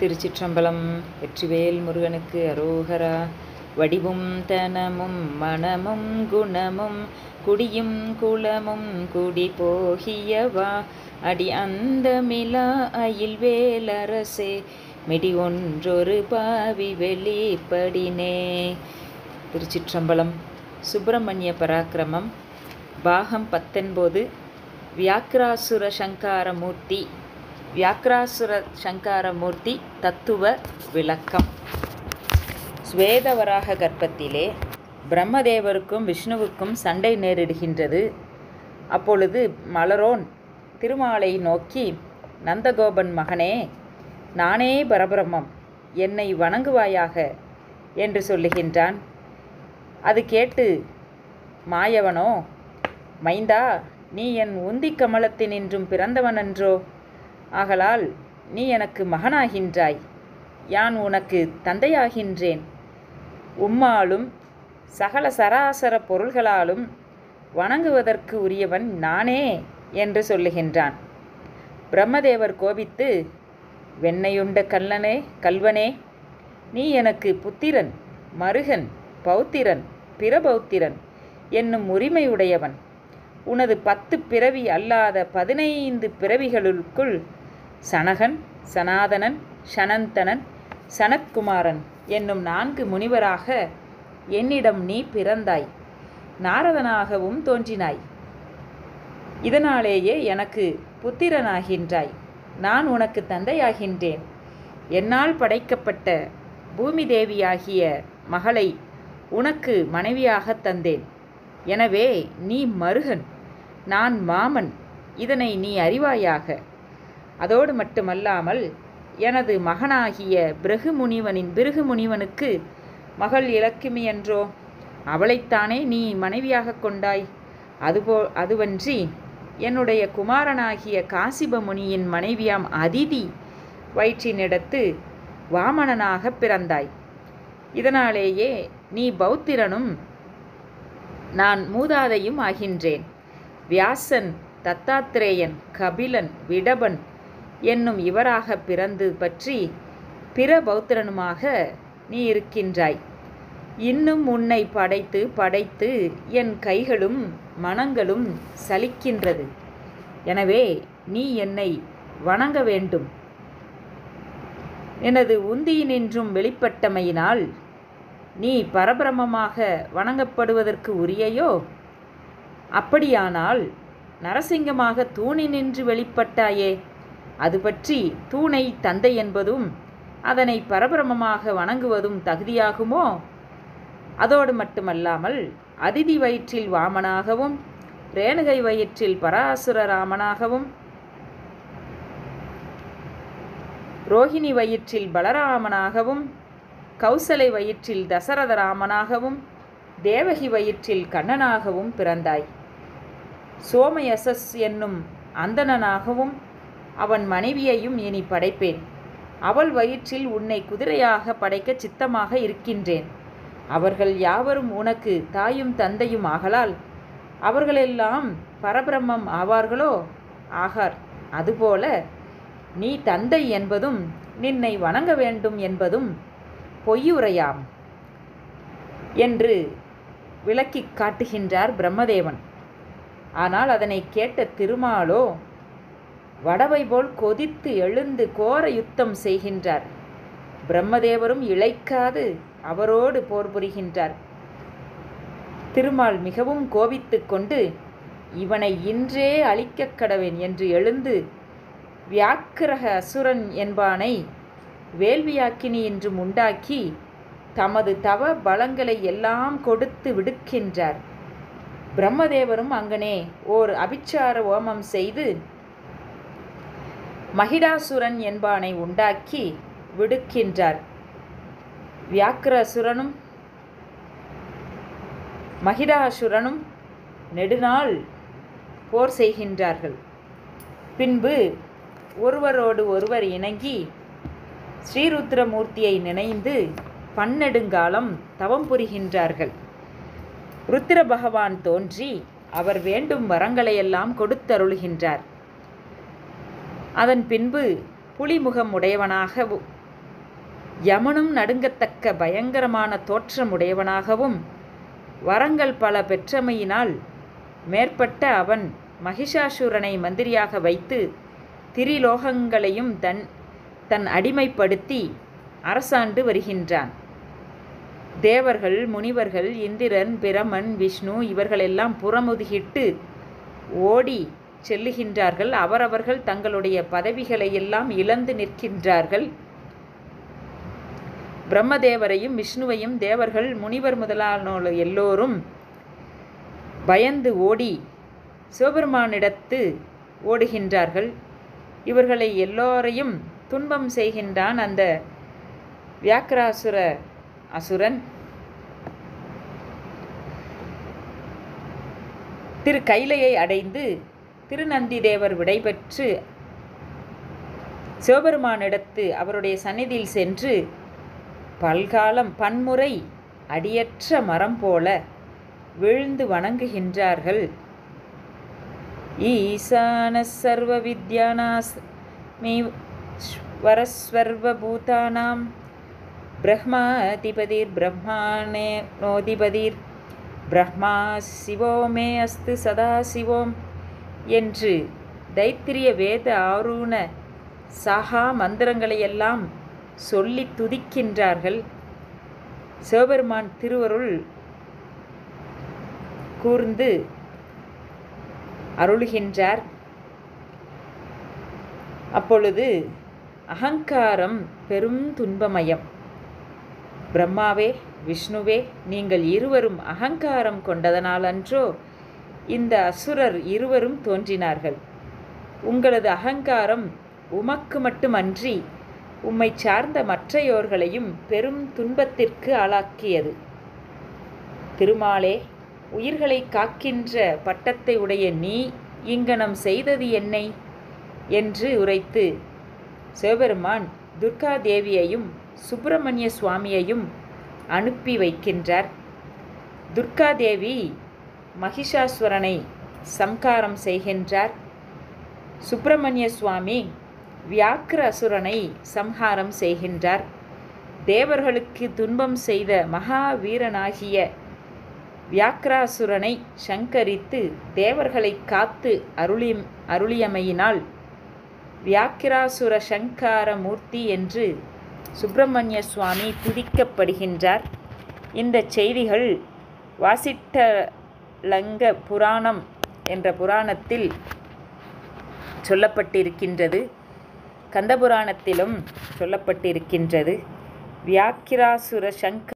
திருச்சிற்றம்பலம் வெற்றிவேல் முருகனுக்கு அரோகரா வடிவும் தனமும் மனமும் குணமும் குடியும் குலமும் குடி போகியவா அடி அந்தமிலா அயில் வேலரசே மிடி ஒன்றொரு பாவி வெளிப்படினே திருச்சிற்றம்பலம் சுப்பிரமணிய பராக்கிரமம் பாகம் பத்தொன்பது வியாக்கிராசுர சங்காரமூர்த்தி வியாக்கிராசுர சங்காரமூர்த்தி தத்துவ விளக்கம் ஸ்வேதவராக கர்ப்பத்திலே பிரம்மதேவருக்கும் விஷ்ணுவுக்கும் சண்டை நேரிடுகின்றது அப்பொழுது மலரோன் திருமாலை நோக்கி நந்தகோபன் மகனே நானே பரபிரம்மம் என்னை வணங்குவாயாக என்று சொல்லுகின்றான் அது கேட்டு மாயவனோ மைந்தா நீ என் உந்தி கமலத்தினின்றும் பிறந்தவனன்றோ ஆகலால் நீ எனக்கு மகனாகின்றாய் யான் உனக்கு தந்தையாகின்றேன் உம்மாலும் சகல சராசர பொருள்களாலும் வணங்குவதற்கு உரியவன் நானே என்று சொல்லுகின்றான் பிரம்மதேவர் கோபித்து வெண்ணையுண்ட கல்லனே கல்வனே நீ எனக்கு புத்திரன் மருகன் பௌத்திரன் பிரபௌத்திரன் என்னும் உரிமையுடையவன் உனது பத்து பிறவி அல்லாத பதினைந்து பிறவிகளுக்குள் சனகன் சனாதனன் சனந்தனன் சனத்குமாரன் என்னும் நான்கு முனிவராக என்னிடம் நீ பிறந்தாய் நாரதனாகவும் தோன்றினாய் இதனாலேயே எனக்கு புத்திரனாகின்றாய் நான் உனக்கு தந்தையாகின்றேன் என்னால் படைக்கப்பட்ட பூமி தேவியாகிய மகளை உனக்கு மனைவியாகத் தந்தேன் எனவே நீ மருகன் நான் மாமன் இதனை நீ அறிவாயாக அதோடு மட்டுமல்லாமல் எனது மகனாகிய பிருகு முனிவனின் பிருகு முனிவனுக்கு மகள் இலக்குமி என்றோ அவளைத்தானே நீ மனைவியாக கொண்டாய் அதுபோ அதுவன்றி என்னுடைய குமாரனாகிய காசிப முனியின் மனைவியாம் அதிதி வயிற்றினிடத்து வாமனனாக பிறந்தாய் இதனாலேயே நீ பௌத்திரனும் நான் மூதாதையும் ஆகின்றேன் வியாசன் தத்தாத்திரேயன் கபிலன் விடபன் என்னும் இவராக பிறந்து பற்றி பிற பௌத்திரனுமாக நீ இருக்கின்றாய் இன்னும் உன்னை படைத்து படைத்து என் கைகளும் மனங்களும் சலிக்கின்றது எனவே நீ என்னை வணங்க வேண்டும் எனது உந்தியினின்றும் வெளிப்பட்டமையினால் நீ பரபிரமமாக வணங்கப்படுவதற்கு உரியையோ அப்படியானால் நரசிங்கமாக தூணினின்று வெளிப்பட்டாயே அது பற்றி தூணை தந்தை என்பதும் அதனை பரபிரமமாக வணங்குவதும் தகுதியாகுமோ அதோடு மட்டுமல்லாமல் அதிதி வயிற்றில் வாமனாகவும் ரேணுகை வயிற்றில் பராசுர ராமனாகவும் ரோஹிணி வயிற்றில் பலராமனாகவும் கௌசலை வயிற்றில் தசரத ராமனாகவும் தேவகி வயிற்றில் கண்ணனாகவும் பிறந்தாய் சோமயசஸ் என்னும் அந்தணனாகவும் அவன் மனைவியையும் இனி படைப்பேன் அவள் வயிற்றில் உன்னை குதிரையாக படைக்க சித்தமாக இருக்கின்றேன் அவர்கள் யாவரும் உனக்கு தாயும் தந்தையும் ஆகலால் அவர்களெல்லாம் பரபிரம்மம் ஆவார்களோ ஆகார் அதுபோல நீ தந்தை என்பதும் நின்னை வணங்க வேண்டும் என்பதும் பொய்யுரையாம் என்று விளக்கிக் காட்டுகின்றார் பிரம்மதேவன் ஆனால் அதனை கேட்ட திருமாலோ வடவை போல் கொதித்து எழுந்து கோர யுத்தம் செய்கின்றார் பிரம்மதேவரும் இழைக்காது அவரோடு போர் புரிகின்றார் திருமால் மிகவும் கோபித்து கொண்டு இவனை இன்றே அழிக்கக் கடவேன் என்று எழுந்து வியாக்கிரக அசுரன் என்பானை வேள்வியாக்கினி என்றும் உண்டாக்கி தமது தவ பலங்களை எல்லாம் கொடுத்து விடுக்கின்றார் பிரம்மதேவரும் அங்கனே ஓர் அபிச்சார ஓமம் செய்து மகிடாசுரன் என்பானை உண்டாக்கி விடுக்கின்றார் வியாக்கிரசுரனும் மகிடாசுரனும் நெடுநாள் போர் செய்கின்றார்கள் பின்பு ஒருவரோடு ஒருவர் இணங்கி ஸ்ரீருத்ரமூர்த்தியை நினைந்து பன்னெடுங்காலம் தவம் புரிகின்றார்கள் ருத்திர பகவான் தோன்றி அவர் வேண்டும் வரங்களையெல்லாம் கொடுத்தருளுகின்றார் அதன் பின்பு புலிமுகம் உடையவனாக உ- யமனும் நடுங்கத்தக்க பயங்கரமான தோற்றமுடையவனாகவும் வரங்கள் பல பெற்றமையினால் மேற்பட்ட அவன் மகிஷாசுரனை மந்திரியாக வைத்து திரிலோகங்களையும் தன் தன் அடிமைப்படுத்தி அரசாண்டு வருகின்றான் தேவர்கள் முனிவர்கள் இந்திரன் பிரமன் விஷ்ணு இவர்களெல்லாம் புறமுதுகிட்டு ஓடி செல்லுகின்றார்கள் அவரவர்கள் தங்களுடைய பதவிகளை எல்லாம் இழந்து நிற்கின்றார்கள் பிரம்மதேவரையும் விஷ்ணுவையும் தேவர்கள் முனிவர் முதலானோர் எல்லோரும் பயந்து ஓடி சிவபெருமானிடத்து ஓடுகின்றார்கள் இவர்களை எல்லோரையும் துன்பம் செய்கின்றான் அந்த வியாக்கிராசுர அசுரன் திரு கைலையை அடைந்து திருநந்தி தேவர் விடைபெற்று சிவபெருமானிடத்து அவருடைய சந்நிதியில் சென்று பல்காலம் பன்முறை அடியற்ற மரம் போல விழுந்து வணங்குகின்றார்கள் ஈசான சர்வ வித்யானாஸ் மே வரஸ்வர்வபூதானாம் பிரம்மாதிபதிர் பிரம்மாணே நோதிபதிர் பிரம்மா சிவோ மே அஸ்து சதா சிவோம் என்று தைத்திரிய வேத ஆரூண சாகா மந்திரங்களையெல்லாம் சொல்லி துதிக்கின்றார்கள் சிவபெருமான் திருவருள் கூர்ந்து அருளுகின்றார் அப்பொழுது அகங்காரம் பெரும் துன்பமயம் பிரம்மாவே விஷ்ணுவே நீங்கள் இருவரும் அகங்காரம் கொண்டதனால் அன்றோ இந்த அசுரர் இருவரும் தோன்றினார்கள் உங்களது அகங்காரம் உமக்கு மட்டுமன்றி உம்மை சார்ந்த மற்றையோர்களையும் பெரும் துன்பத்திற்கு ஆளாக்கியது திருமாலே உயிர்களை காக்கின்ற பட்டத்தை உடைய நீ இங்கனம் செய்தது என்னை என்று உரைத்து சிவபெருமான் துர்கா தேவியையும் சுப்பிரமணிய சுவாமியையும் அனுப்பி வைக்கின்றார் துர்கா தேவி மகிஷாசுரனை சம்காரம் செய்கின்றார் சுப்பிரமணிய சுவாமி வியாக்கிர அசுரனை சம்ஹாரம் செய்கின்றார் தேவர்களுக்கு துன்பம் செய்த மகாவீரனாகிய வியாக்கிராசுரனை சங்கரித்து தேவர்களை காத்து அருளி அருளியமையினால் வியாக்கிராசுர சங்கார மூர்த்தி என்று சுப்பிரமணிய சுவாமி துதிக்கப்படுகின்றார் இந்த செய்திகள் வாசிட்டலங்க புராணம் என்ற புராணத்தில் சொல்லப்பட்டிருக்கின்றது கந்தபுராணத்திலும் சொல்லப்பட்டிருக்கின்றது வியாக்கிராசுர சங்க